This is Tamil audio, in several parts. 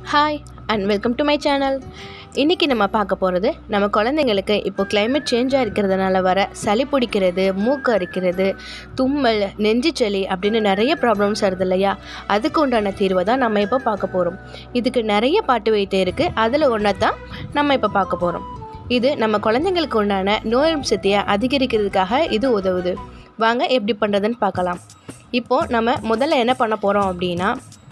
hi and welcome to my channel இன்றைக்கி நம்ம பார்க்க போகிறது நம்ம குழந்தைங்களுக்கு இப்போ climate சேஞ்சாக இருக்கிறதுனால வர சளி பிடிக்கிறது மூக்கு அரிக்கிறது தும்மல் நெஞ்சு சளி அப்படின்னு நிறைய ப்ராப்ளம்ஸ் வருது இல்லையா அதுக்கு உண்டான தீர்வை தான் நம்ம இப்போ பார்க்க போகிறோம் இதுக்கு நிறைய பாட்டு வைத்தியம் இருக்குது அதில் ஒன்றை தான் நம்ம இப்போ பார்க்க போகிறோம் இது நம்ம குழந்தைங்களுக்கு உண்டான நோய் எதிர்ப்பு சக்தியை அதிகரிக்கிறதுக்காக இது உதவுது வாங்க எப்படி பண்ணுறதுன்னு பார்க்கலாம் இப்போது நம்ம முதல்ல என்ன பண்ண போகிறோம் அப்படின்னா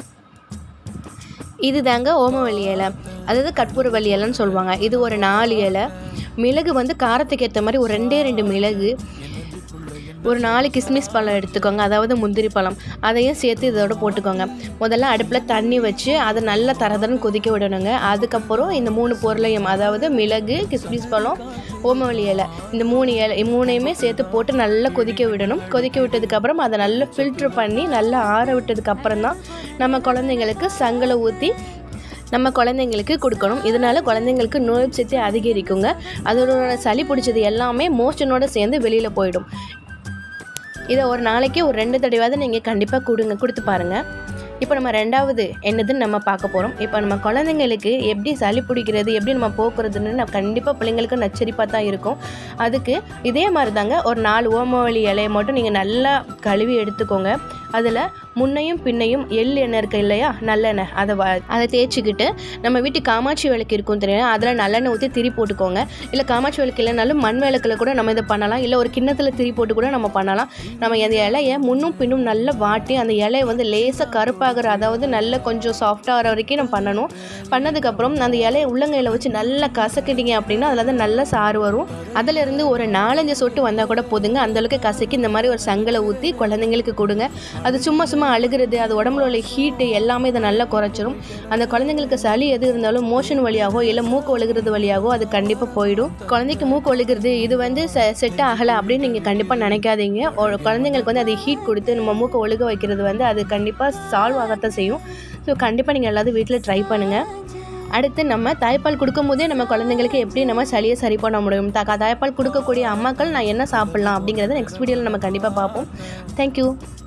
இது தாங்க ஓமவல்லி இலை அதாவது கற்பூரவல்லி இலைன்னு சொல்லுவாங்க இது ஒரு நாலு இலை மிளகு வந்து காரத்துக்கு ஏற்ற மாதிரி ஒரு ரெண்டே ரெண்டு மிளகு ஒரு நாலு கிஸ்மிஸ் பழம் எடுத்துக்கோங்க அதாவது முந்திரி பழம் அதையும் சேர்த்து இதோட போட்டுக்கோங்க முதல்ல அடுப்பில் தண்ணி வச்சு அதை நல்லா தரதரன்னு கொதிக்க விடணுங்க அதுக்கப்புறம் இந்த மூணு பொருளையும் அதாவது மிளகு கிஸ்மிஸ் பழம் ஓமவல்லி இலை இந்த மூணு இலை மூணையுமே சேர்த்து போட்டு நல்லா கொதிக்க விடணும் கொதிக்க விட்டதுக்கப்புறம் அதை நல்லா ஃபில்ட்ரு பண்ணி நல்லா ஆற விட்டதுக்கப்புறம் தான் நம்ம குழந்தைங்களுக்கு சங்கலை ஊற்றி நம்ம குழந்தைங்களுக்கு கொடுக்கணும் இதனால குழந்தைங்களுக்கு நோய் சக்தி அதிகரிக்குங்க அதோட சளி பிடிச்சது எல்லாமே மோஷனோட சேர்ந்து வெளியில் போயிடும் இதை ஒரு நாளைக்கு ஒரு ரெண்டு தடவையாவது நீங்கள் கண்டிப்பாக கொடுங்க கொடுத்து பாருங்கள் இப்போ நம்ம ரெண்டாவது என்னதுன்னு நம்ம பார்க்க போகிறோம் இப்போ நம்ம குழந்தைங்களுக்கு எப்படி சளி பிடிக்கிறது எப்படி நம்ம போக்குறதுன்னு நம்ம கண்டிப்பாக பிள்ளைங்களுக்கு நச்சரிப்பாக தான் இருக்கும் அதுக்கு இதே மாதிரி தாங்க ஒரு நாலு ஓமவல்லி இலையை மட்டும் நீங்கள் நல்லா கழுவி எடுத்துக்கோங்க அதில் முன்னையும் பின்னையும் எள் எண்ணெய் இருக்கு இல்லையா நல்லெண்ணெய் அதை வ அதை தேய்ச்சிக்கிட்டு நம்ம வீட்டு காமாட்சி விளக்கு இருக்கும் தெரியும் அதில் நல்லெண்ணெய் ஊற்றி திரி போட்டுக்கோங்க இல்லை காமாட்சி விளக்கு இல்லைனாலும் மண் விளக்கில் கூட நம்ம இதை பண்ணலாம் இல்லை ஒரு கிண்ணத்தில் திரி போட்டு கூட நம்ம பண்ணலாம் நம்ம அந்த இலையை முன்னும் பின்னும் நல்லா வாட்டி அந்த இலையை வந்து லேசாக கருப்பாகிற அதாவது நல்ல கொஞ்சம் சாஃப்டாக ஆகிற வரைக்கும் நம்ம பண்ணணும் பண்ணதுக்கப்புறம் அந்த இலையை உள்ளங்கையில் வச்சு நல்லா கசக்கிட்டீங்க அப்படின்னா அதில் வந்து நல்ல சாறு வரும் அதிலிருந்து ஒரு நாலஞ்சு சொட்டு வந்தால் கூட போதுங்க அந்தளவுக்கு கசக்கி இந்த மாதிரி ஒரு சங்கலை ஊற்றி குழந்தைங்களுக்கு கொடுங்க அது சும்மா சும்மா அழுகிறது அது உடம்புல உள்ள ஹீட்டு எல்லாமே இதை நல்லா குறைச்சிரும் அந்த குழந்தைங்களுக்கு சளி எது இருந்தாலும் மோஷன் வழியாகவோ இல்லை மூக்கு ஒழுகிறது வழியாகவோ அது கண்டிப்பாக போயிடும் குழந்தைக்கு மூக்கு ஒழுகிறது இது வந்து செ செட் ஆகலை அப்படின்னு நீங்கள் கண்டிப்பாக நினைக்காதீங்க ஒரு குழந்தைங்களுக்கு வந்து அது ஹீட் கொடுத்து நம்ம மூக்கை ஒழுக வைக்கிறது வந்து அது கண்டிப்பாக சால்வ் ஆகத்தான் செய்யும் ஸோ கண்டிப்பாக நீங்கள் எல்லாரும் வீட்டில் ட்ரை பண்ணுங்கள் அடுத்து நம்ம தாய்ப்பால் கொடுக்கும்போதே நம்ம குழந்தைங்களுக்கு எப்படி நம்ம சளியை சரி பண்ண முடியும் த தாய்ப்பால் கொடுக்கக்கூடிய அம்மாக்கள் நான் என்ன சாப்பிட்லாம் அப்படிங்கிறத நெக்ஸ்ட் வீடியோவில் நம்ம கண்டிப்பாக பார்ப்போம் தேங்க்யூ